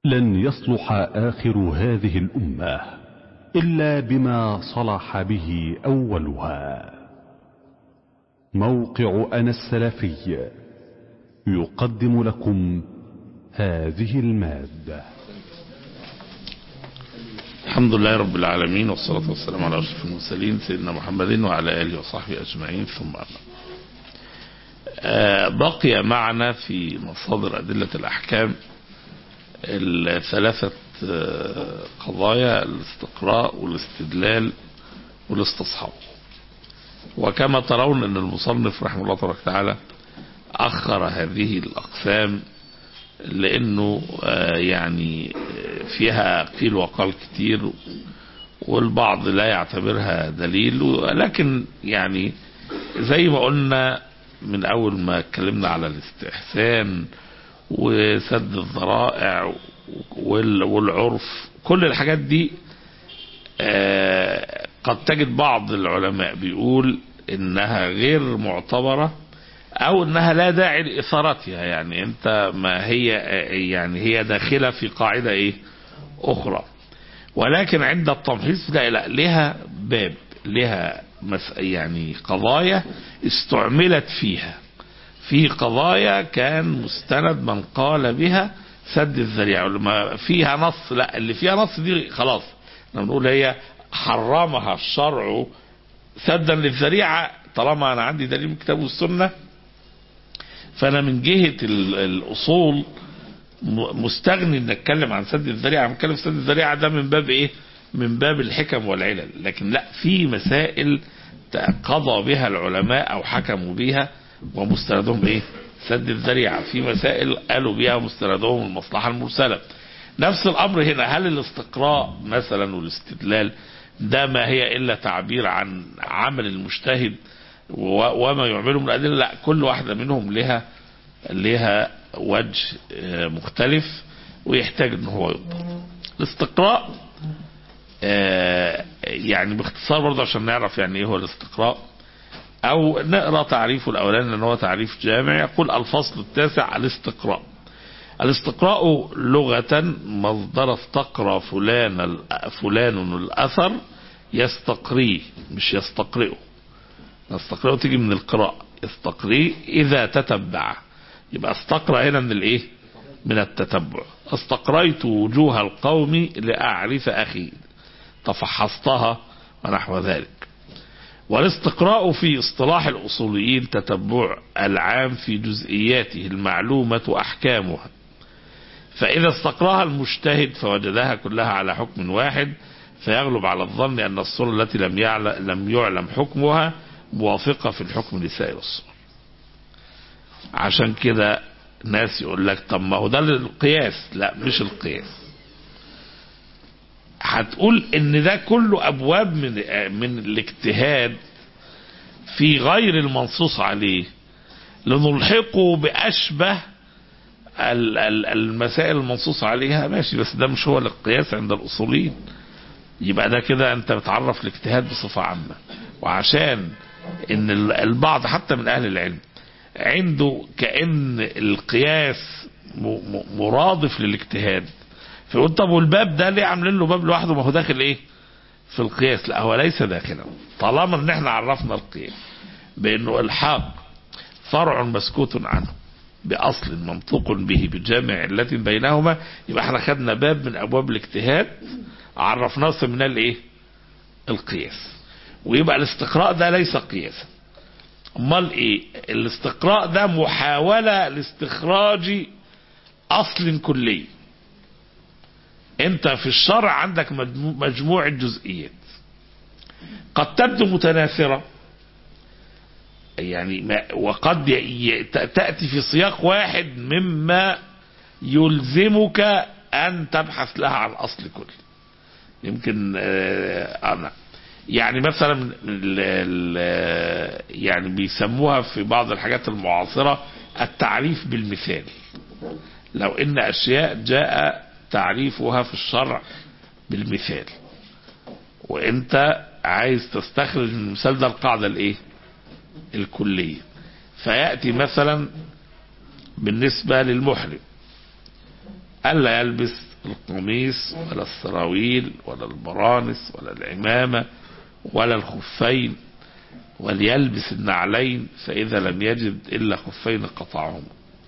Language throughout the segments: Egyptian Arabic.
لن يصلح آخر هذه الأمة إلا بما صلح به أولها موقع أنا السلفي يقدم لكم هذه المادة الحمد لله رب العالمين والصلاة والسلام على أشرف المرسلين سيدنا محمد وعلى آله وصحبه أجمعين ثم أما آه بقي معنا في مصادر أدلة الأحكام الثلاثة آه قضايا الاستقراء والاستدلال والاستصحاب وكما ترون أن المصنف رحمه الله تبارك وتعالى أخر هذه الأقسام لأنه آه يعني فيها قيل وقال كتير والبعض لا يعتبرها دليل ولكن يعني زي ما قلنا من أول ما اتكلمنا على الاستحسان وسد الذرائع والعرف كل الحاجات دي قد تجد بعض العلماء بيقول انها غير معتبرة او انها لا داعي لاثارتها يعني انت ما هي يعني هي داخلة في قاعدة ايه اخرى ولكن عند التمحيص لا لا لها باب لها يعني قضايا استعملت فيها في قضايا كان مستند من قال بها سد الذريعة ما فيها نص لا اللي فيها نص دي خلاص احنا بنقول هي حرمها الشرع سدا للذريعة طالما انا عندي دليل من الكتاب والسنة فانا من جهة الاصول مستغني ان اتكلم عن سد الذريعة بنتكلم في سد الذريعة ده من باب ايه من باب الحكم والعلل لكن لا في مسائل قضى بها العلماء او حكموا بها ومستندهم ايه سد الذريعة في مسائل قالوا بها مستندهم المصلحة المرسلة نفس الامر هنا هل الاستقراء مثلا والاستدلال ده ما هي الا تعبير عن عمل المجتهد وما يعمله من الادله لا كل واحده منهم لها لها وجه مختلف ويحتاج ان هو يضبط الاستقراء يعني باختصار برضه عشان نعرف يعني ايه هو الاستقراء او نقرا تعريفه الاولاني لان هو تعريف جامع يقول الفصل التاسع الاستقراء الاستقراء لغة مصدر استقرى فلان فلان الاثر يستقريه مش يستقرئه يستقرئه تيجي من القراءة يستقريه اذا تتبع يبقى استقرأ هنا من الايه من التتبع استقريت وجوه القوم لأعرف أخي تفحصتها ونحو ذلك والاستقراء في اصطلاح الأصوليين تتبع العام في جزئياته المعلومة أحكامها فإذا استقراها المجتهد فوجدها كلها على حكم واحد فيغلب على الظن أن الصورة التي لم يعلم, لم يعلم حكمها موافقة في الحكم لسائر الصور عشان كده ناس يقول لك طب ما هو ده القياس لا مش القياس هتقول ان ده كله ابواب من من الاجتهاد في غير المنصوص عليه لنلحقه باشبه المسائل المنصوص عليها ماشي بس ده مش هو القياس عند الاصوليين يبقى ده كده انت بتعرف الاجتهاد بصفه عامه وعشان ان البعض حتى من اهل العلم عنده كأن القياس مرادف للاجتهاد فيقول طب والباب ده ليه عاملين له باب لوحده ما هو داخل ايه في القياس لا هو ليس داخلا طالما ان احنا عرفنا القياس بانه الحاق فرع مسكوت عنه باصل منطوق به بجامع علة بينهما يبقى احنا خدنا باب من ابواب الاجتهاد عرفناه من الايه القياس ويبقى الاستقراء ده ليس قياسا امال ايه الاستقراء ده محاولة لاستخراج اصل كلي انت في الشرع عندك مجموعة جزئيات قد تبدو متناثرة يعني ما وقد تأتي في سياق واحد مما يلزمك ان تبحث لها عن اصل كلي يمكن انا يعني مثلا يعني بيسموها في بعض الحاجات المعاصرة التعريف بالمثال لو ان اشياء جاء تعريفها في الشرع بالمثال وانت عايز تستخرج من المثال ده القاعدة الايه الكلية فيأتي مثلا بالنسبة للمحرم ألا يلبس القميص ولا السراويل ولا البرانس ولا العمامة ولا الخفين وليلبس النعلين فإذا لم يجد إلا خفين قطعهما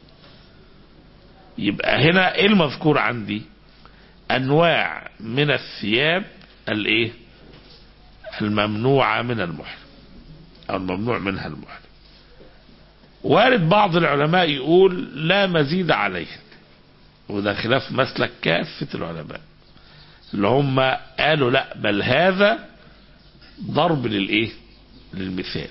يبقى هنا ايه المذكور عندي انواع من الثياب الايه الممنوعة من المحرم او الممنوع منها المحرم وارد بعض العلماء يقول لا مزيد عليه وده خلاف مسلك كافة العلماء اللي هم قالوا لا بل هذا ضرب للايه للمثال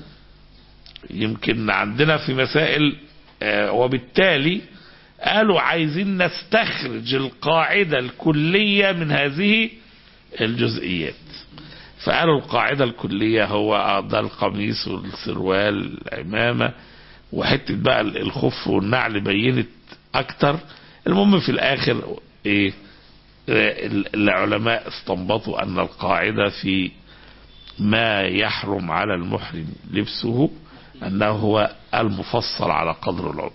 يمكن عندنا في مسائل آه وبالتالي قالوا عايزين نستخرج القاعدة الكلية من هذه الجزئيات فقالوا القاعدة الكلية هو ده القميص والسروال العمامة وحتة بقى الخف والنعل بينت أكتر المهم في الآخر إيه العلماء استنبطوا أن القاعدة في ما يحرم على المحرم لبسه أنه هو المفصل على قدر العضو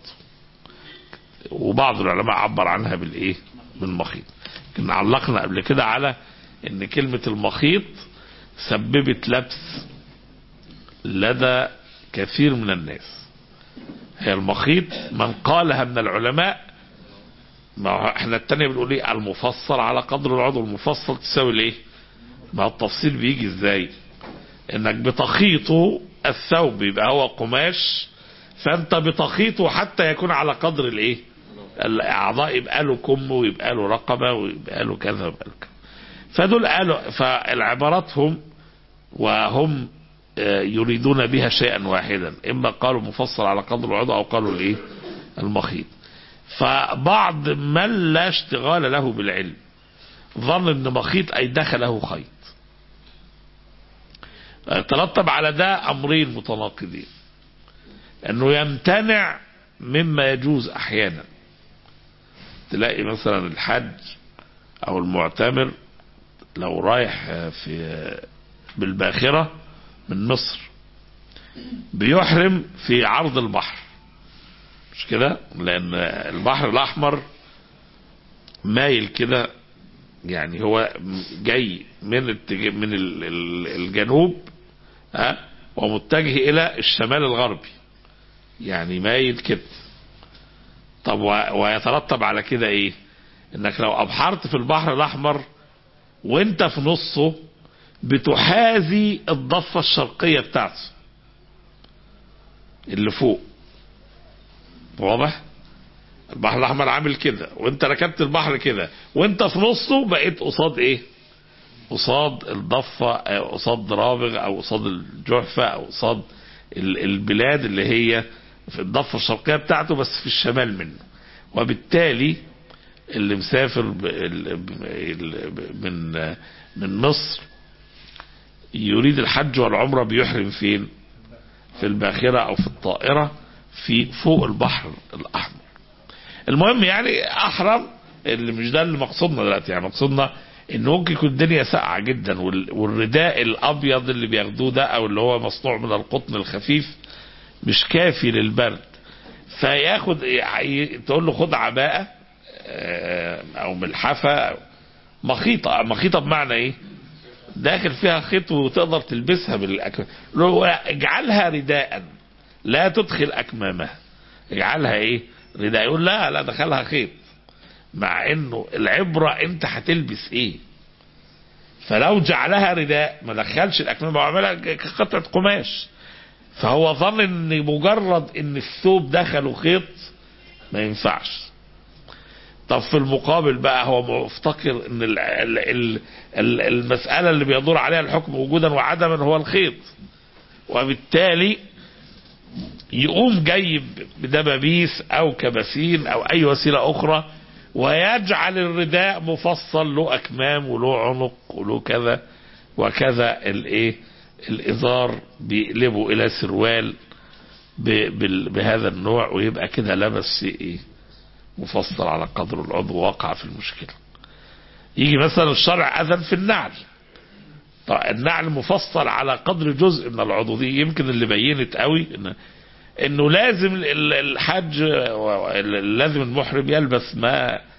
وبعض العلماء عبر عنها بالايه بالمخيط كنا علقنا قبل كده على ان كلمة المخيط سببت لبس لدى كثير من الناس هي المخيط من قالها من العلماء ما احنا التانية بنقول ايه المفصل على قدر العضو المفصل تساوي الايه ما التفصيل بيجي ازاي انك بتخيطه الثوب يبقى هو قماش فانت بتخيطه حتى يكون على قدر الايه الاعضاء يبقى له كم ويبقى له رقبه ويبقى له كذا ويبقى له كذا فدول قالوا فالعباراتهم وهم يريدون بها شيئا واحدا اما قالوا مفصل على قدر العضو او قالوا الايه المخيط فبعض من لا اشتغال له بالعلم ظن ان مخيط اي دخله خيط ترتب على ده امرين متناقضين انه يمتنع مما يجوز احيانا تلاقي مثلا الحج او المعتمر لو رايح في بالباخرة من مصر بيحرم في عرض البحر مش كده لان البحر الاحمر مايل كده يعني هو جاي من من الجنوب ها ومتجه الى الشمال الغربي يعني مايل كده طب ويترتب على كده ايه انك لو ابحرت في البحر الاحمر وانت في نصه بتحاذي الضفة الشرقية بتاعته اللي فوق واضح البحر الاحمر عامل كده وانت ركبت البحر كده وانت في نصه بقيت قصاد ايه قصاد الضفة قصاد رابغ او قصاد الجحفة او قصاد البلاد اللي هي في الضفة الشرقية بتاعته بس في الشمال منه وبالتالي اللي مسافر من من مصر يريد الحج والعمرة بيحرم فين في الباخرة او في الطائرة في فوق البحر الاحمر المهم يعني احرم اللي مش ده اللي مقصودنا دلوقتي يعني مقصودنا ان ممكن يكون الدنيا ساقعه جدا والرداء الابيض اللي بياخدوه ده او اللي هو مصنوع من القطن الخفيف مش كافي للبرد فياخد تقول له خد عباءة او ملحفة أو مخيطة مخيطة بمعنى ايه داخل فيها خيط وتقدر تلبسها بالاكمام اجعلها رداء لا تدخل اكمامها اجعلها ايه رداء يقول لا لا دخلها خيط مع انه العبرة انت هتلبس ايه فلو جعلها رداء ما دخلش الاكمام وعملها كقطعة قماش فهو ظن ان مجرد ان الثوب دخله خيط ما ينفعش طب في المقابل بقى هو مفتكر ان ال ال ال ال المسألة اللي بيدور عليها الحكم وجودا وعدما هو الخيط وبالتالي يقوم جايب بدبابيس او كباسين او اي وسيلة اخرى ويجعل الرداء مفصل له اكمام وله عنق وله كذا وكذا الايه الازار بيقلبه الى سروال بهذا النوع ويبقى كده لبس ايه مفصل على قدر العضو وقع في المشكلة يجي مثلا الشرع اذن في النعل طيب النعل مفصل على قدر جزء من العضو دي يمكن اللي بينت قوي إن انه لازم الحج لازم المحرم يلبس ما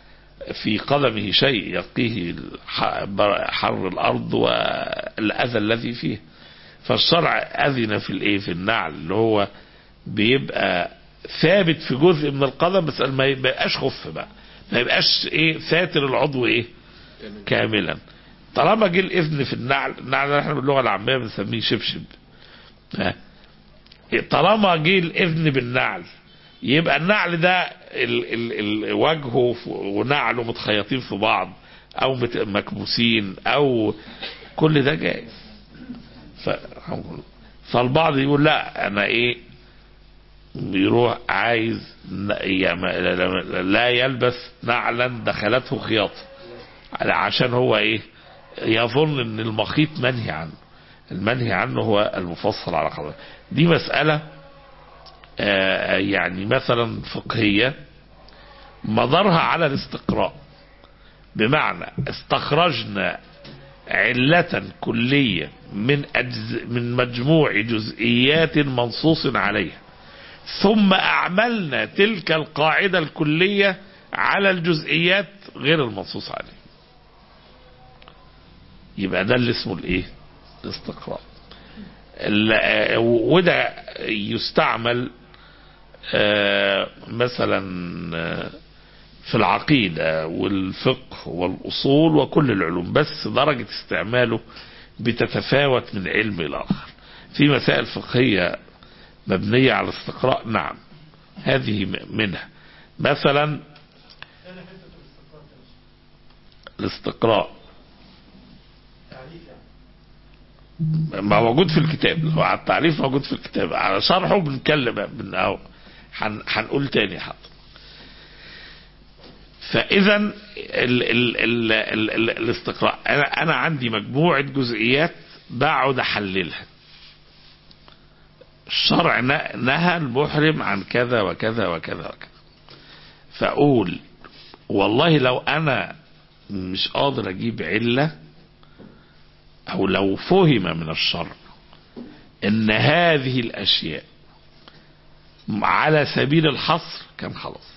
في قدمه شيء يقيه الح- حر الأرض والأذى الذي فيه فالشرع أذن في الإيه في النعل اللي هو بيبقى ثابت في جزء من القدم بس ما يبقاش خف بقى ما يبقاش ايه ساتر العضو ايه كاملا طالما جه الاذن في النعل النعل ده احنا باللغه العاميه بنسميه شبشب ها. طالما جه الاذن بالنعل يبقى النعل ده ال ال ال وجهه ف- ونعله متخيطين في بعض او مت- مكبوسين او كل ده جائز ف... فالبعض يقول لا انا ايه بيروح عايز ن- يعني لا يلبس نعلا دخلته خياطة عشان هو ايه يظن ان المخيط منهي عنه المنهي عنه هو المفصل على قدر دي مسألة آه، يعني مثلا فقهية مدارها على الاستقراء بمعنى استخرجنا علة كلية من أجز من مجموع جزئيات منصوص عليها ثم أعملنا تلك القاعدة الكلية على الجزئيات غير المنصوص عليها يبقى ده اللي اسمه الايه الاستقراء ال- آه، وده يستعمل آه، مثلا آه، في العقيدة والفقه والأصول وكل العلوم بس درجة استعماله بتتفاوت من علم إلى آخر في مسائل فقهية مبنية على الاستقراء نعم هذه م- منها مثلا الاستقراء ما موجود في الكتاب هو على التعريف موجود في الكتاب على شرحه بنتكلم بن أو هن- هنقول تاني حاضر فاذا ال ال ال ال ال الاستقراء انا انا عندي مجموعه جزئيات بقعد احللها الشرع ن- نهى المحرم عن كذا وكذا وكذا وكذا فاقول والله لو انا مش قادر اجيب عله او لو فهم من الشرع ان هذه الاشياء على سبيل الحصر كان خلاص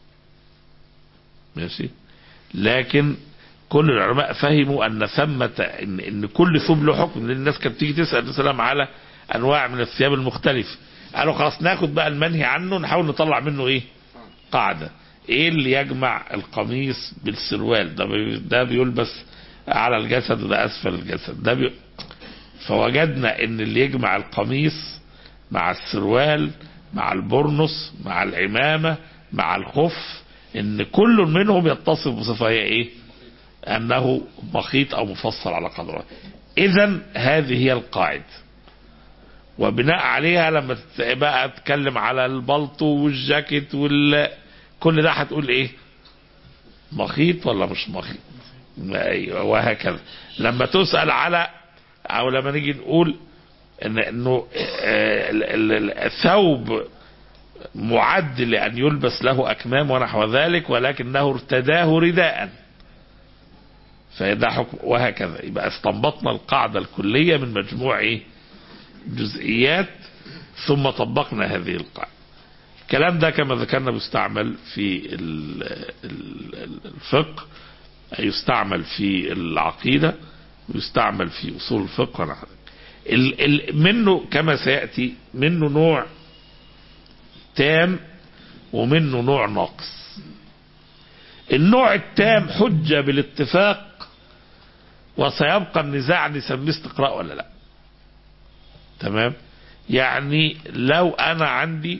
ماشي لكن كل العلماء فهموا ان ثمة ان, إن كل ثوب له حكم لان الناس كانت تيجي تسال مثلا على انواع من الثياب المختلفه قالوا خلاص ناخد بقى المنهي عنه نحاول نطلع منه ايه قاعده ايه اللي يجمع القميص بالسروال ده بي ده بيلبس على الجسد وده اسفل الجسد ده بي فوجدنا ان اللي يجمع القميص مع السروال مع البرنس مع العمامه مع الخف ان كل منهم يتصف بصفه هي ايه انه مخيط او مفصل على قدره اذا هذه هي القاعده وبناء عليها لما تت- بقى اتكلم على البلطو والجاكيت وال كل ده هتقول ايه مخيط ولا مش مخيط ما- أيوة، وهكذا لما تسأل على او لما نيجي نقول ان انه آه، ال- ال- ال- الثوب معد لأن يلبس له أكمام ونحو ذلك ولكنه ارتداه رداء فده حكم وهكذا يبقى استنبطنا القاعدة الكلية من مجموع إيه؟ جزئيات ثم طبقنا هذه القاعدة الكلام ده كما ذكرنا بيستعمل في ال- ال- الفقه يستعمل في العقيدة يستعمل في أصول الفقه ونحو ذلك. ال- ال- منه كما سيأتي منه نوع تام ومنه نوع ناقص النوع التام حجة بالاتفاق وسيبقى النزاع نسميه استقراء ولا لا تمام يعني لو انا عندي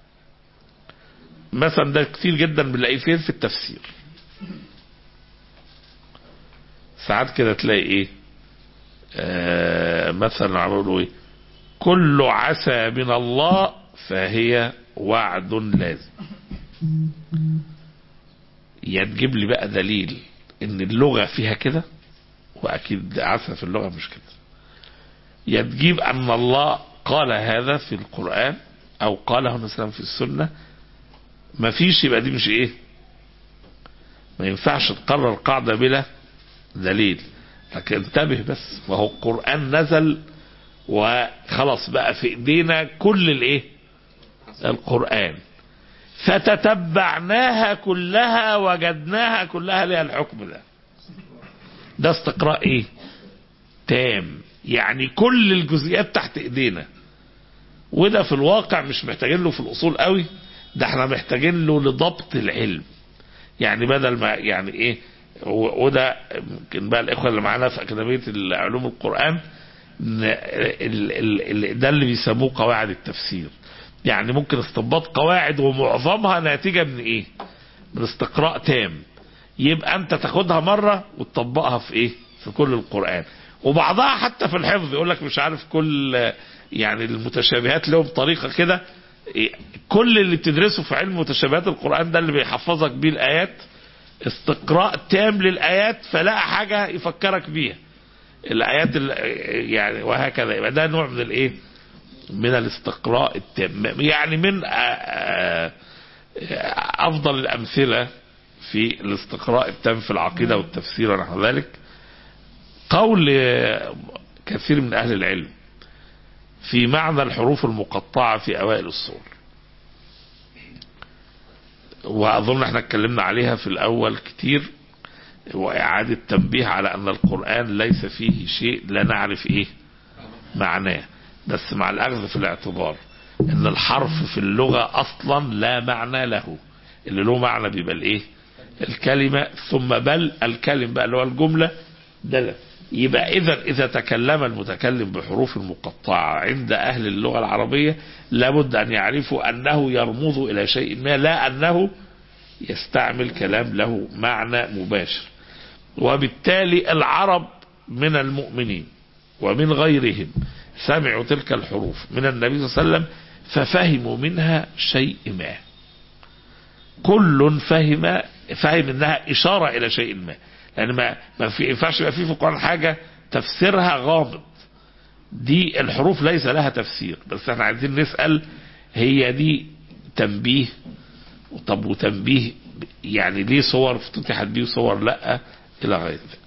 مثلا ده كتير جدا بنلاقيه فين في التفسير ساعات كده تلاقي ايه آه مثلا عملوا ايه كل عسى من الله فهي وعد لازم يا تجيب لي بقى دليل ان اللغة فيها كده واكيد عسى في اللغة مش كده يا تجيب ان الله قال هذا في القرآن او قاله مثلا في السنة ما فيش يبقى دي مش ايه ما ينفعش تقرر قاعدة بلا دليل لكن انتبه بس وهو القرآن نزل وخلاص بقى في ايدينا كل الايه القرآن فتتبعناها كلها وجدناها كلها لها الحكم ده ده استقراء ايه تام يعني كل الجزئيات تحت ايدينا وده في الواقع مش محتاجين له في الاصول قوي ده احنا محتاجين له لضبط العلم يعني بدل ما يعني ايه و- وده يمكن بقى الاخوه اللي معانا في اكاديميه علوم القران ن- ال- ال- ال- ده اللي بيسموه قواعد التفسير يعني ممكن استنباط قواعد ومعظمها ناتجه من ايه من استقراء تام يبقى انت تاخدها مره وتطبقها في ايه في كل القران وبعضها حتى في الحفظ يقول لك مش عارف كل يعني المتشابهات لهم طريقه كده إيه، كل اللي بتدرسه في علم متشابهات القران ده اللي بيحفظك بيه الايات استقراء تام للايات فلا حاجه يفكرك بيها الايات ال- يعني وهكذا يبقى ده نوع من الايه من الاستقراء التام يعني من آه، آه، افضل الامثله في الاستقراء التام في العقيده والتفسير ونحو ذلك قول آه، كثير من اهل العلم في معنى الحروف المقطعه في اوائل السور واظن احنا اتكلمنا عليها في الاول كتير واعاده تنبيه على ان القران ليس فيه شيء لا نعرف ايه معناه بس مع الاخذ في الاعتبار ان الحرف في اللغه اصلا لا معنى له اللي له معنى بيبقى الايه الكلمه ثم بل الكلم بقى اللي هو الجمله ده لا. يبقى اذا اذا تكلم المتكلم بحروف مقطعه عند اهل اللغه العربيه لابد ان يعرفوا انه يرمز الى شيء ما لا انه يستعمل كلام له معنى مباشر وبالتالي العرب من المؤمنين ومن غيرهم سمعوا تلك الحروف من النبي صلى الله عليه وسلم ففهموا منها شيء ما كل فهم فهم انها اشاره الى شيء ما لان ما ما في ينفعش يبقى في في القران حاجه تفسيرها غامض دي الحروف ليس لها تفسير بس احنا عايزين نسال هي دي تنبيه طب وتنبيه يعني ليه صور افتتحت بيه وصور لا الى غير ذلك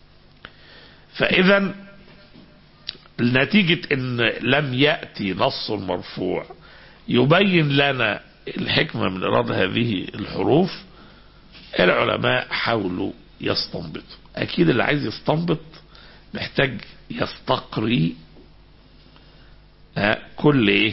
فاذا نتيجة ان لم يأتي نص مرفوع يبين لنا الحكمة من إراد هذه الحروف العلماء حاولوا يستنبطوا أكيد اللي عايز يستنبط محتاج يستقري آه، كل إيه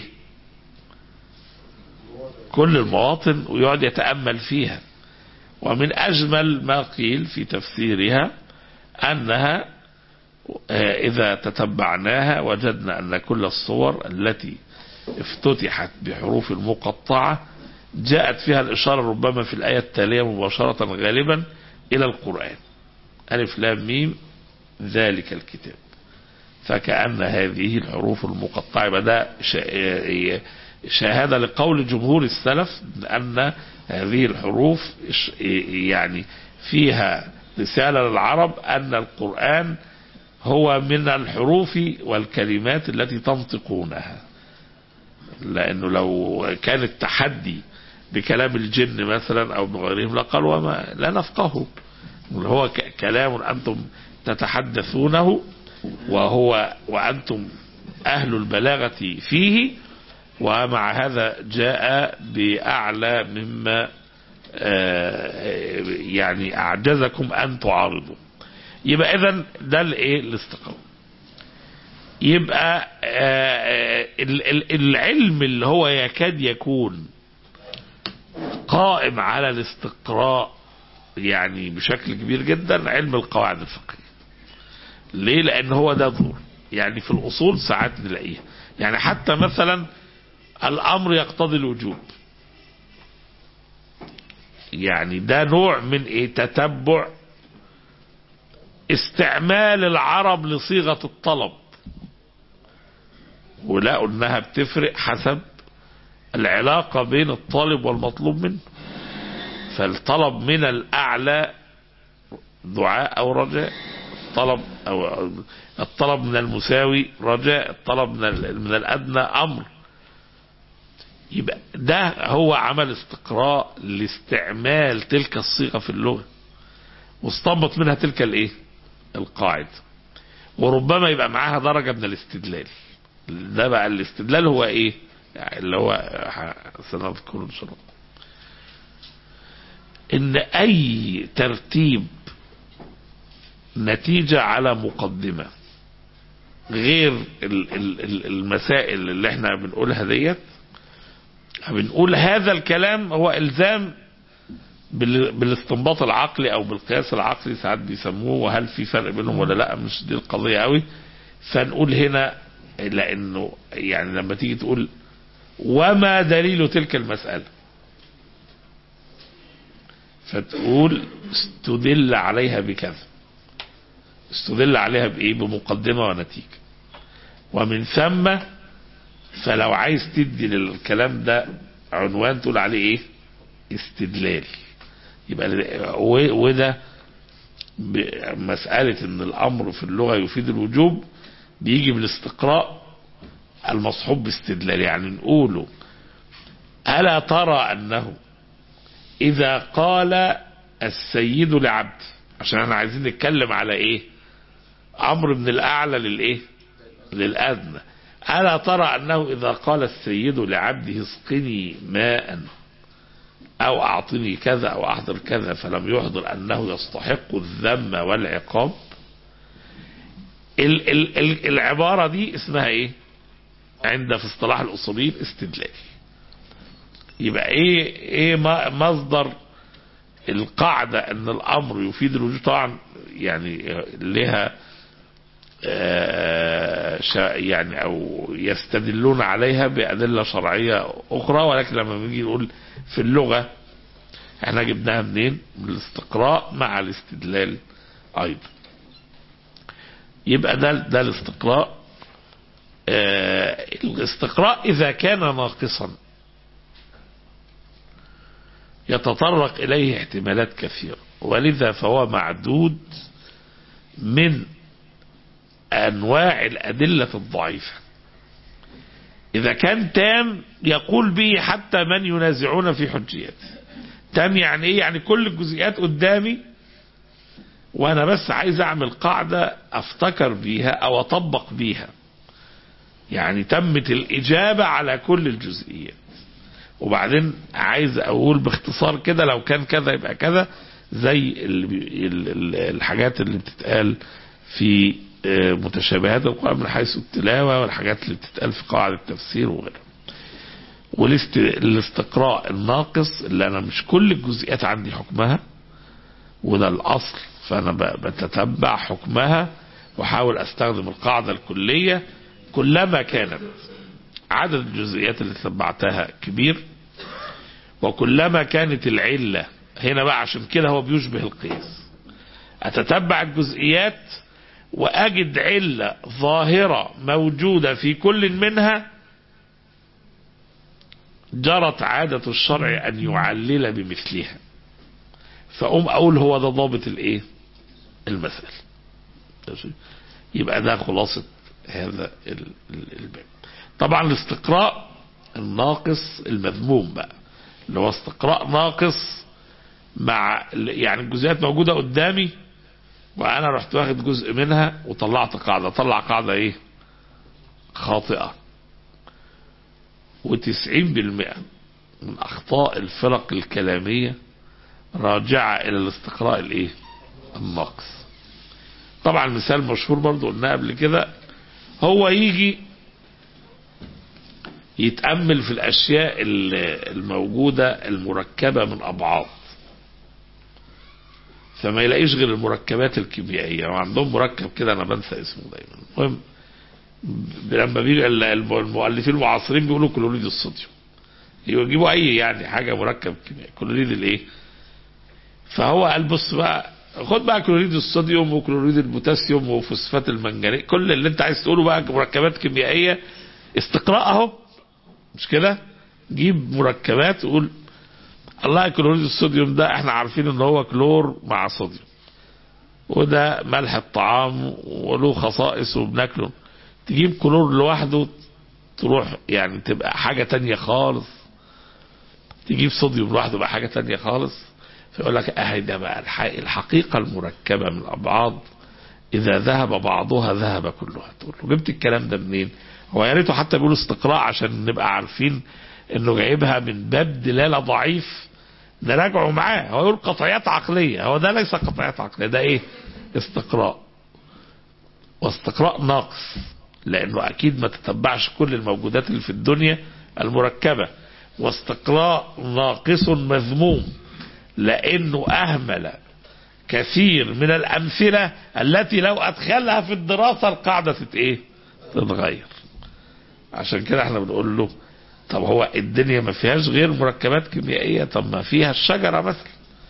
كل المواطن ويقعد يتأمل فيها ومن أجمل ما قيل في تفسيرها أنها آه، إذا تتبعناها وجدنا أن كل الصور التي افتتحت بحروف مقطعة جاءت فيها الإشارة ربما في الآية التالية مباشرة غالبا إلى القرآن ألف لام ميم ذلك الكتاب فكأن هذه الحروف المقطعة يبقى ده شا- شهادة لقول جمهور السلف أن هذه الحروف إش- يعني فيها رسالة للعرب أن القرآن هو من الحروف والكلمات التي تنطقونها لأنه لو كان التحدي بكلام الجن مثلا أو بغيرهم لقالوا وما لا نفقهه هو ك- كلام أنتم تتحدثونه وهو وأنتم أهل البلاغة فيه ومع هذا جاء بأعلى مما آه، يعني أعجزكم أن تعارضوا يبقى إذا ده الإيه الاستقامة يبقى آه، ال- ال- العلم اللي هو يكاد يكون قائم على الاستقراء يعني بشكل كبير جدا علم القواعد الفقهية ليه لان هو ده دور يعني في الاصول ساعات نلاقيها يعني حتى مثلا الامر يقتضي الوجوب يعني ده نوع من ايه تتبع استعمال العرب لصيغة الطلب ولقوا انها بتفرق حسب العلاقة بين الطالب والمطلوب منه فالطلب من الأعلى دعاء أو رجاء الطلب أو الطلب من المساوي رجاء الطلب من ال- من الأدنى أمر يبقى ده هو عمل استقراء لاستعمال تلك الصيغة في اللغة واستنبط منها تلك الايه القاعدة وربما يبقى معاها درجة من الاستدلال ده بقى الاستدلال هو ايه يعني اللي هو ه- سنذكره ان شاء الله ان اي ترتيب نتيجة على مقدمة غير ال- ال- ال- المسائل اللي احنا بنقولها ديت بنقول هذا الكلام هو الزام بال- بالاستنباط العقلي او بالقياس العقلي ساعات بيسموه وهل في فرق بينهم ولا لا مش دي القضية قوي فنقول هنا لانه يعني لما تيجي تقول وما دليل تلك المسألة فتقول استدل عليها بكذا استدل عليها بايه بمقدمة ونتيجة ومن ثم فلو عايز تدي للكلام ده عنوان تقول عليه ايه استدلال يبقى و- وده ب- مسألة ان الامر في اللغة يفيد الوجوب بيجي بالاستقراء المصحوب باستدلال يعني نقوله ألا ترى أنه إذا قال السيد لعبد عشان احنا عايزين نتكلم على ايه امر من الاعلى للايه للادنى الا ترى انه اذا قال السيد لعبده اسقني ماء او اعطني كذا او احضر كذا فلم يحضر انه يستحق الذم والعقاب ال ال ال العبارة دي اسمها ايه عند في اصطلاح الاصوليين استدلال يبقى ايه ايه ما- مصدر القاعدة ان الامر يفيد الوجود طبعا يعني لها آه، شا- يعني او يستدلون عليها بادله شرعيه اخرى ولكن لما بنيجي نقول في اللغه احنا جبناها منين؟ من الاستقراء مع الاستدلال ايضا. يبقى ده ده الاستقراء آه، الاستقراء اذا كان ناقصا يتطرق اليه احتمالات كثيره ولذا فهو معدود من انواع الادله الضعيفه اذا كان تام يقول به حتى من ينازعون في حجيته تام يعني ايه يعني كل الجزئيات قدامي وانا بس عايز اعمل قاعده افتكر بيها او اطبق بيها يعني تمت الاجابه على كل الجزئيات وبعدين عايز اقول باختصار كده لو كان كذا يبقى كذا زي اللي بي- ال- ال- الحاجات اللي بتتقال في آه، متشابهات القرآن من حيث التلاوة والحاجات اللي بتتقال في قواعد التفسير وغيرها والاستقراء الناقص اللي انا مش كل الجزئيات عندي حكمها وده الاصل فانا ب- بتتبع حكمها واحاول استخدم القاعدة الكلية كلما كانت عدد الجزئيات اللي تبعتها كبير وكلما كانت العلة هنا بقى عشان كده هو بيشبه القياس أتتبع الجزئيات وأجد علة ظاهرة موجودة في كل منها جرت عادة الشرع أن يعلل بمثلها فأقوم أقول هو ده ضابط الإيه المثل ماشي؟ يبقى ده خلاصة هذا ال- ال- الباب طبعا الاستقراء الناقص المذموم بقى اللي هو استقراء ناقص مع يعني الجزئيات موجودة قدامي وانا رحت واخد جزء منها وطلعت قاعدة طلع قاعدة ايه خاطئة وتسعين بالمئة من اخطاء الفرق الكلامية راجعة الى الاستقراء الايه الناقص طبعا مثال مشهور برضو قلناه قبل كده هو يجي يتأمل في الأشياء ال- الموجودة المركبة من أبعاد فما يلاقيش غير المركبات الكيميائية وعندهم مركب كده أنا بنسى اسمه دايما المهم ب- لما بيجي ال- الم- المؤلفين المعاصرين بيقولوا كلوريد الصوديوم يجيبوا أي يعني حاجة مركب كيميائي كلوريد الإيه فهو قال بص بقى خد بقى كلوريد الصوديوم وكلوريد البوتاسيوم وفوسفات المنجنيز كل اللي انت عايز تقوله بقى مركبات كيميائيه استقراء اهو مش كده جيب مركبات وقول الله كلوريد الصوديوم ده احنا عارفين ان هو كلور مع صوديوم وده ملح الطعام وله خصائص وبناكله تجيب كلور لوحده تروح يعني تبقى حاجة تانية خالص تجيب صوديوم لوحده بقى حاجة تانية خالص فيقول لك اهي ده بقى الح- الحقيقة المركبة من الأبعاد إذا ذهب بعضها ذهب كلها تقول له جبت الكلام ده منين هو يا ريته حتى بيقول استقراء عشان نبقى عارفين انه جايبها من باب دلالة ضعيف نراجعه معاه هو يقول قطعيات عقلية هو ده ليس قطعيات عقلية ده ايه استقراء واستقراء ناقص لانه اكيد ما تتبعش كل الموجودات اللي في الدنيا المركبة واستقراء ناقص مذموم لانه اهمل كثير من الامثلة التي لو ادخلها في الدراسة القاعدة تت ايه تتغير عشان كده احنا بنقول له طب هو الدنيا ما فيهاش غير مركبات كيميائية طب ما فيها الشجرة مثلا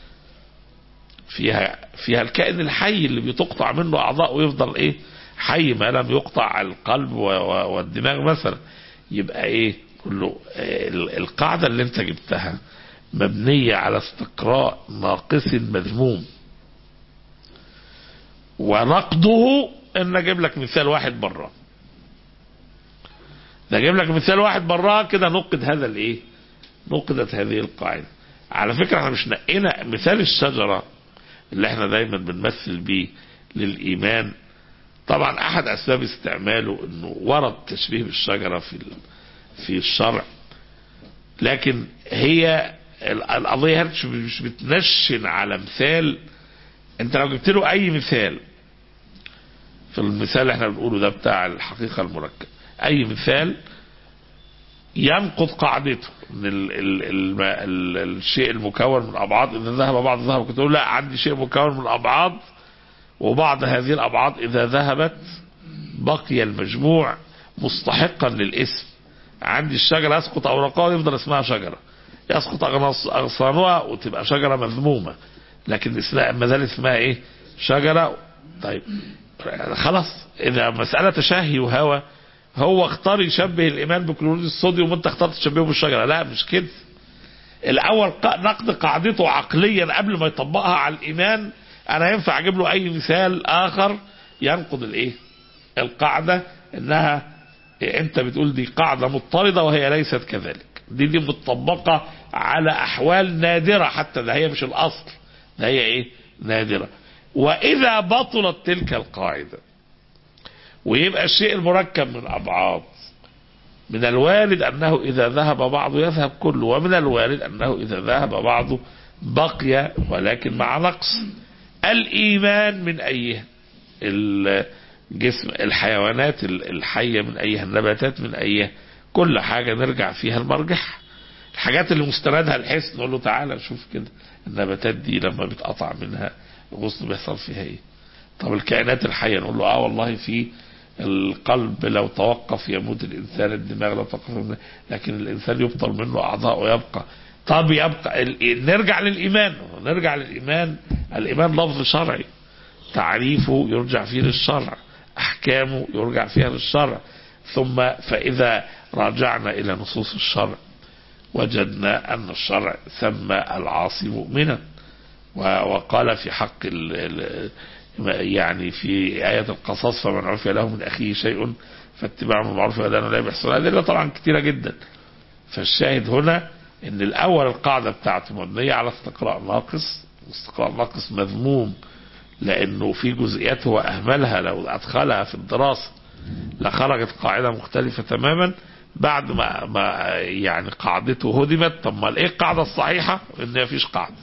فيها فيها الكائن الحي اللي بتقطع منه اعضاء ويفضل ايه حي ما لم يقطع القلب و- و- والدماغ مثلا يبقى ايه كله إيه ال- القاعدة اللي انت جبتها مبنية على استقراء ناقص مذموم ونقده ان اجيب لك مثال واحد بره ده اجيب لك مثال واحد براه كده نقد هذا الايه نقدت هذه القاعده على فكره احنا مش نقينا مثال الشجره اللي احنا دايما بنمثل بيه للايمان طبعا احد اسباب استعماله انه ورد تشبيه بالشجره في ال- في الشرع لكن هي ال- القضيه مش مش بتنشن على مثال انت لو جبت له اي مثال في المثال اللي احنا بنقوله ده بتاع الحقيقه المركبه اي مثال ينقض قاعدته ان ال ال ال ال الشيء المكون من ابعاد اذا ذهب بعض ذهب كنت اقول لا عندي شيء مكون من ابعاد وبعض هذه الابعاد اذا ذهبت بقي المجموع مستحقا للاسم عندي الشجره يسقط اوراقها ويفضل اسمها شجره يسقط أغناص- اغصانها وتبقى شجره مذمومه لكن اسمها ما زال اسمها ايه شجره طيب خلاص اذا مساله تشهي وهوى هو اختار يشبه الايمان بكلوريد الصوديوم وانت اخترت تشبهه بالشجره لا مش كده الاول ق- نقد قاعدته عقليا قبل ما يطبقها على الايمان انا ينفع اجيب له اي مثال اخر ينقض الايه القاعده انها انت بتقول دي قاعده مضطرده وهي ليست كذلك دي دي مطبقه على احوال نادره حتى ده هي مش الاصل ده هي ايه نادره واذا بطلت تلك القاعده ويبقى الشيء المركب من أبعاد من الوارد أنه إذا ذهب بعضه يذهب كله ومن الوارد أنه إذا ذهب بعضه بقي ولكن مع نقص الإيمان من أيها الجسم الحيوانات الحية من أيها النباتات من أيها كل حاجة نرجع فيها المرجح الحاجات اللي مستندها الحس نقول له تعالى شوف كده النباتات دي لما بتقطع منها الغصن بيحصل فيها ايه طب الكائنات الحية نقول له اه والله في القلب لو توقف يموت الانسان الدماغ لو توقف يموت لكن الانسان يبطل منه اعضاء ويبقى طب يبقى ال- نرجع للايمان نرجع للايمان الايمان لفظ شرعي تعريفه يرجع فيه للشرع احكامه يرجع فيها للشرع ثم فاذا راجعنا الى نصوص الشرع وجدنا ان الشرع سمى العاصي مؤمنا و- وقال في حق ال ال يعني في آية القصص فمن عرفي له من أخيه شيء فاتباع بالمعروف وأداء لا بيحصل هذه طبعا كثيرة جدا فالشاهد هنا ان الأول القاعدة بتاعته مبنية على استقراء ناقص استقراء ناقص مذموم لأنه في جزئيات هو أهملها لو أدخلها في الدراسة لخرجت قاعدة مختلفة تماما بعد ما, ما يعني قاعدته هدمت طب ما ايه القاعدة الصحيحة ان مفيش قاعدة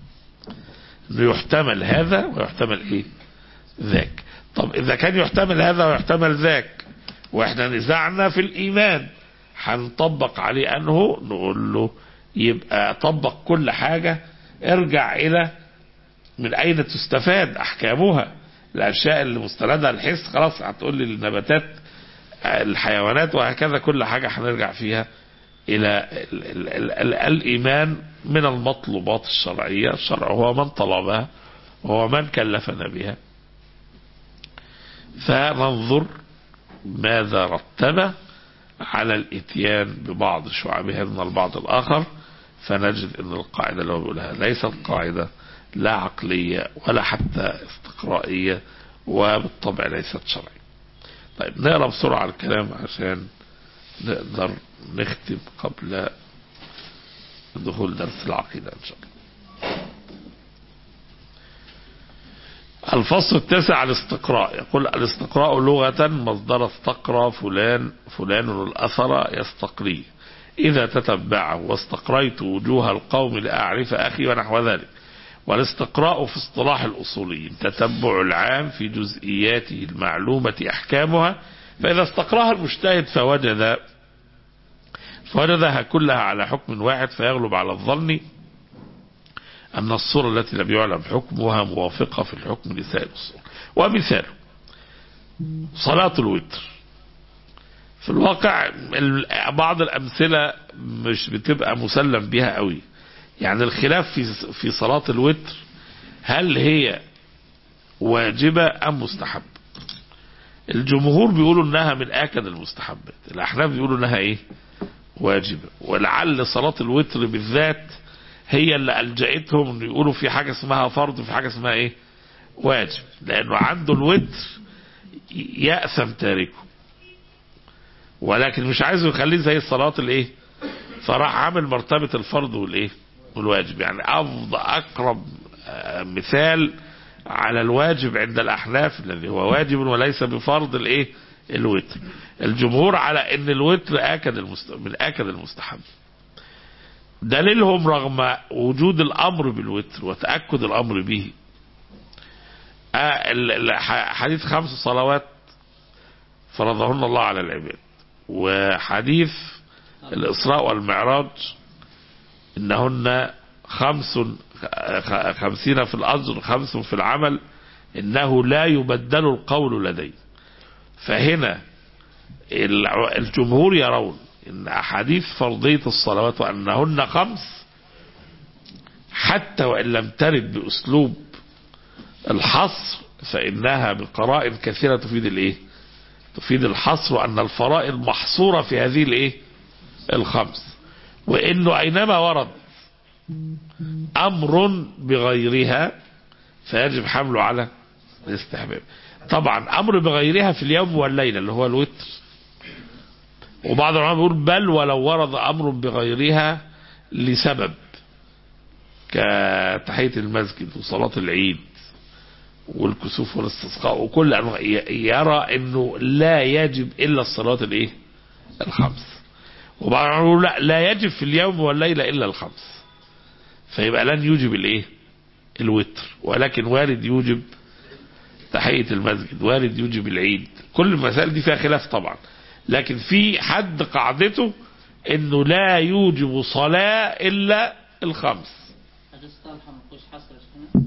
انه يحتمل هذا ويحتمل ايه ذاك طب اذا كان يحتمل هذا ويحتمل ذاك واحنا نزعنا في الايمان هنطبق عليه انه نقول له يبقى طبق كل حاجة ارجع الى من اين تستفاد احكامها الاشياء اللي مستندها الحس خلاص هتقول لي النباتات الحيوانات وهكذا كل حاجة هنرجع فيها إلى ال ال ال ال الإيمان من المطلوبات الشرعية الشرع هو من طلبها وهو من كلفنا بها فننظر ماذا رتب على الاتيان ببعض شعبها من البعض الآخر فنجد أن القاعدة اللي هو بيقولها ليست قاعدة لا عقلية ولا حتى استقرائية وبالطبع ليست شرعية طيب نقرا بسرعة الكلام عشان نقدر نختم قبل دخول درس العقيدة إن شاء الله الفصل التاسع الاستقراء يقول الاستقراء لغة مصدر استقرى فلان فلان الأثر يستقري إذا تتبعه واستقريت وجوه القوم لأعرف أخي ونحو ذلك والاستقراء في اصطلاح الأصوليين تتبع العام في جزئياته المعلومة أحكامها فإذا استقراها المجتهد فوجد فوجدها كلها على حكم واحد فيغلب على الظن أن الصورة التي لم يعلم حكمها موافقة في الحكم لسائر الصور ومثال صلاة الوتر في الواقع ال- بعض الأمثلة مش بتبقى مسلم بها قوي يعني الخلاف في في صلاة الوتر هل هي واجبة أم مستحبة الجمهور بيقولوا انها من اكد المستحبات الاحناف بيقولوا انها ايه واجبة ولعل صلاة الوتر بالذات هي اللي ألجأتهم ان يقولوا في حاجة اسمها فرض وفي حاجة اسمها ايه واجب لانه عنده الوتر يأثم تاركه ولكن مش عايزه يخليه زي الصلاة الايه فراح عامل مرتبة الفرض والايه والواجب يعني افضل اقرب آه، مثال على الواجب عند الاحناف الذي هو واجب وليس بفرض الايه الوتر الجمهور على ان الوتر اكد المست... من اكد المستحب دليلهم رغم وجود الامر بالوتر وتاكد الامر به آه، ال- ال- ح- حديث خمس صلوات فرضهن الله على العباد وحديث الإسراء والمعراج إنهن خمس خ- خمسين في الأجر خمس في العمل إنه لا يبدل القول لدي فهنا الع- الجمهور يرون إن أحاديث فرضية الصلوات وأنهن خمس حتى وإن لم ترد بأسلوب الحصر فإنها بقرائن كثيرة تفيد الإيه تفيد الحصر وأن الفرائض محصورة في هذه الإيه الخمس وإنه أينما ورد أمر بغيرها فيجب حمله على الاستحباب طبعا أمر بغيرها في اليوم والليلة اللي هو الوتر وبعض العلماء بيقول بل ولو ورد أمر بغيرها لسبب كتحية المسجد وصلاة العيد والكسوف والاستسقاء وكل أنواع ي- يرى انه لا يجب الا الصلاه الايه الخمس وبعض العلماء يقول لا لا يجب في اليوم والليله الا الخمس فيبقى لن يوجب الايه الوتر ولكن وارد يوجب تحيه المسجد وارد يوجب العيد كل المسائل دي فيها خلاف طبعا لكن في حد قاعدته انه لا يوجب صلاه الا الخمس حديث طلحة ما فيهوش حصر هنا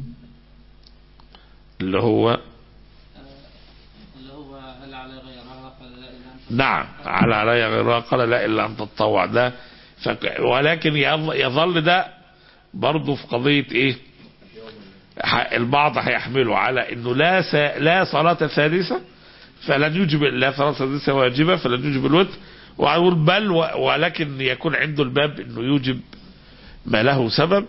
اللي هو اللي هو هل على غيرها قال لا إله إلا نعم على علي غيرها قال لا الا ان تتطوع ده فك ولكن يظ- يظل ده برضه في قضيه ايه ح- البعض هيحمله على انه لا س... لا صلاه ثالثه فلن يوجب لا صلاه ثالثه واجبه فلن يوجب الوتر ويقول بل و... ولكن يكون عنده الباب انه يوجب ما له سبب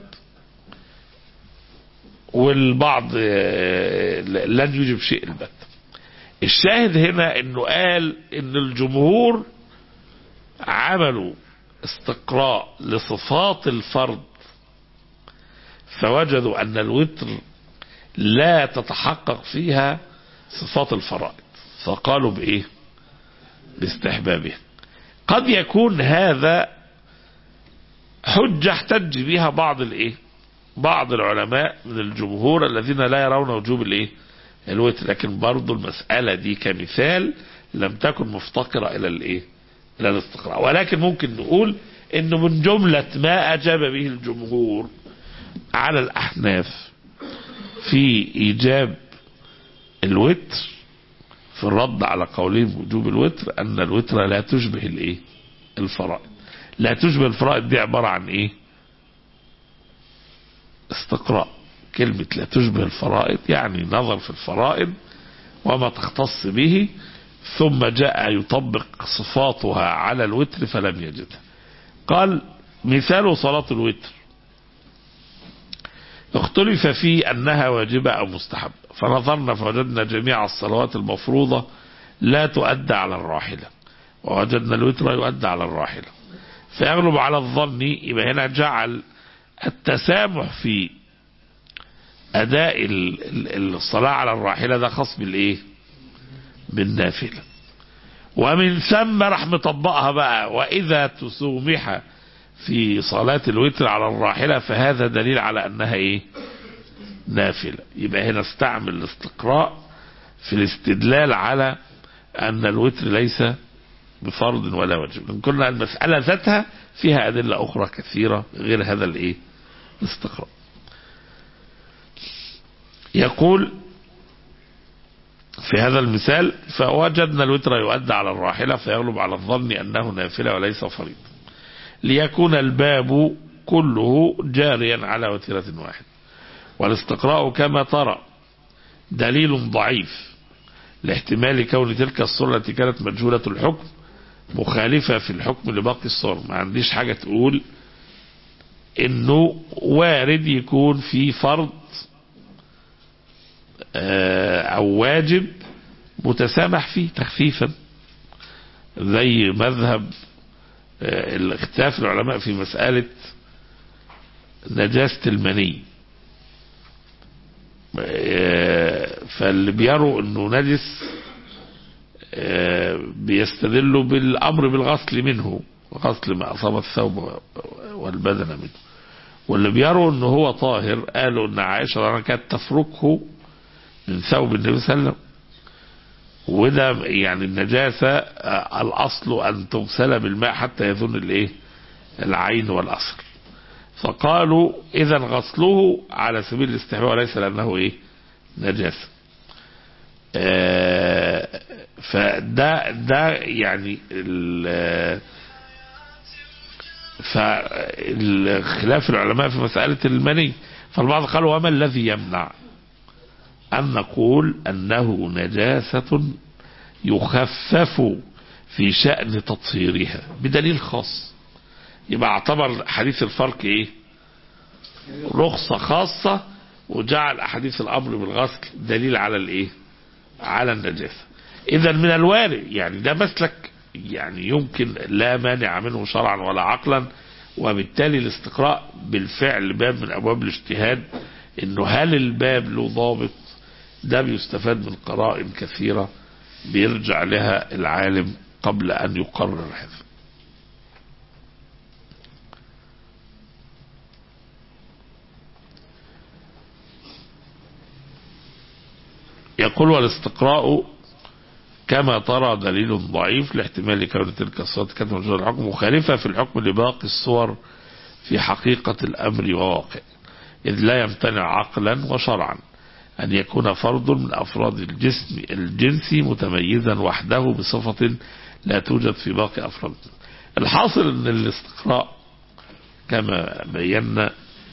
والبعض آه، لن يوجب شيء البت الشاهد هنا انه قال ان الجمهور عملوا استقراء لصفات الفرد فوجدوا ان الوتر لا تتحقق فيها صفات الفرائض فقالوا بايه باستحبابها قد يكون هذا حجة احتج بها بعض الايه بعض العلماء من الجمهور الذين لا يرون وجوب الايه الوتر لكن برضو المسألة دي كمثال لم تكن مفتقرة إلى الإيه إلى الاستقراء ولكن ممكن نقول إنه من جملة ما أجاب به الجمهور على الأحناف في إيجاب الوتر في الرد على قولهم وجوب الوتر أن الوتر لا تشبه الإيه الفرائض لا تشبه الفرائض دي عبارة عن إيه استقراء كلمة لا تشبه الفرائض يعني نظر في الفرائض وما تختص به ثم جاء يطبق صفاتها على الوتر فلم يجدها قال مثال صلاة الوتر اختلف في أنها واجبة أو مستحبة فنظرنا فوجدنا جميع الصلوات المفروضة لا تؤدى على الراحلة ووجدنا الوتر يؤدى على الراحلة فيغلب على الظن يبقى هنا جعل التسامح في أداء ال- ال- الصلاة على الراحلة ده خاص بالإيه بالنافلة ومن ثم راح مطبقها بقى وإذا تسومح في صلاة الوتر على الراحلة فهذا دليل على أنها إيه نافلة يبقى هنا استعمل الاستقراء في الاستدلال على أن الوتر ليس بفرض ولا واجب لأن كنا المسألة ذاتها فيها أدلة أخرى كثيرة غير هذا الإيه الاستقراء يقول في هذا المثال فوجدنا الوتر يؤدى على الراحلة فيغلب على الظن أنه نافلة وليس فريض ليكون الباب كله جاريا على وتيرة واحد والاستقراء كما ترى دليل ضعيف لاحتمال كون تلك الصورة التي كانت مجهولة الحكم مخالفة في الحكم لباقي الصور ما عنديش حاجة تقول انه وارد يكون في فرض آه، او واجب متسامح فيه تخفيفا زي مذهب آه، الاختلاف العلماء في مسألة نجاسة المني آه، فاللي بيروا انه نجس آه، بيستدلوا بالامر بالغسل منه غسل ما اصاب الثوب والبدن منه واللي بيروا انه هو طاهر قالوا ان عائشه رضي الله عنها كانت تفركه من ثوب النبي صلى الله عليه وسلم وده يعني النجاسه آه، الاصل ان تغسل بالماء حتى يظن الايه العين والاثر فقالوا اذا غسله على سبيل الاستحباب وليس لانه ايه نجاسه آه، فده ده يعني ال- فالخلاف العلماء في مسألة المني فالبعض قالوا وما الذي يمنع أن نقول أنه نجاسة يخفف في شأن تطهيرها بدليل خاص يبقى اعتبر حديث الفرق ايه رخصة خاصة وجعل أحاديث الأمر بالغسل دليل على الايه على النجاسة إذا من الوارد يعني ده مسلك يعني يمكن لا مانع منه شرعا ولا عقلا وبالتالي الاستقراء بالفعل باب من أبواب الاجتهاد إنه هل الباب له ضابط ده بيستفاد من قرائن كثيرة بيرجع لها العالم قبل أن يقرر هذا يقول والاستقراء كما ترى دليل ضعيف لاحتمال كون تلك الصفات كانت موجودة الحكم مخالفة في الحكم لباقي الصور في حقيقة الأمر وواقع إذ لا يمتنع عقلا وشرعا أن يكون فرد من أفراد الجسم الجنسي متميزا وحده بصفة لا توجد في باقي أفراد الحاصل أن الاستقراء كما بينا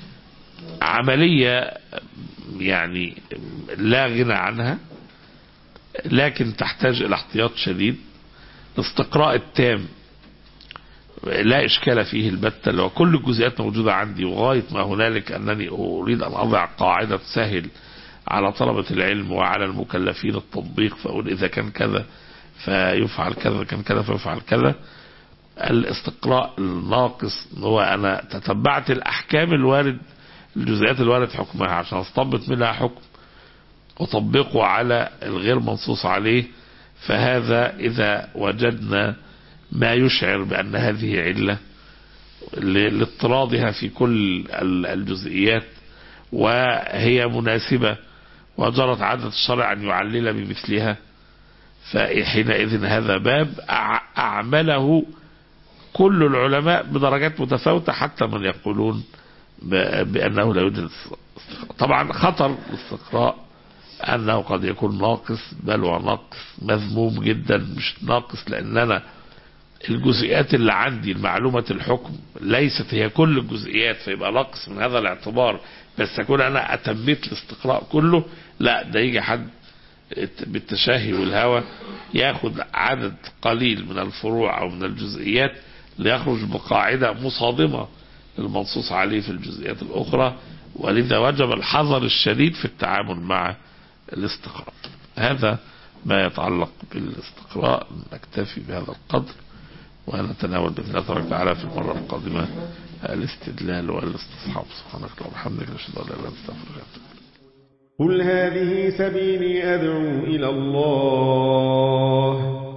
عملية يعني لا غنى عنها لكن تحتاج إلى احتياط شديد الاستقراء التام لا إشكال فيه البتة لو كل الجزئيات موجودة عندي وغاية ما هنالك أنني أريد أن أضع قاعدة تسهل على طلبة العلم وعلى المكلفين التطبيق فأقول إذا كان كذا فيفعل كذا كان كذا فيفعل كذا الاستقراء الناقص هو أنا تتبعت الأحكام الوارد الجزئيات الوارد حكمها عشان استنبط منها حكم أطبقه على الغير منصوص عليه فهذا إذا وجدنا ما يشعر بأن هذه علة لاضطرادها في كل الجزئيات وهي مناسبة وجرت عادة الشرع أن يعلل بمثلها فحينئذ هذا باب أعمله كل العلماء بدرجات متفاوتة حتى من يقولون بأنه لا يوجد طبعا خطر الاستقراء أنه قد يكون ناقص بل وناقص مذموم جدا مش ناقص لأن أنا الجزئيات اللي عندي المعلومة الحكم ليست هي كل الجزئيات فيبقى ناقص من هذا الاعتبار بس أكون أنا أتميت الاستقراء كله لا ده يجي حد بالتشهي والهوى ياخد عدد قليل من الفروع أو من الجزئيات ليخرج بقاعدة مصادمة المنصوص عليه في الجزئيات الأخرى ولذا وجب الحذر الشديد في التعامل مع الاستقراء هذا ما يتعلق بالاستقراء نكتفي بهذا القدر ونتناول بإذن الله تبارك وتعالى في المرة القادمة الاستدلال والاستصحاب سبحانك اللهم وبحمدك نشهد أن لا إله إلا أنت نستغفرك قل هذه سبيلي أدعو إلى الله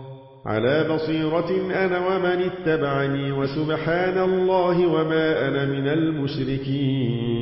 على بصيرة أنا ومن اتبعني وسبحان الله وما أنا من المشركين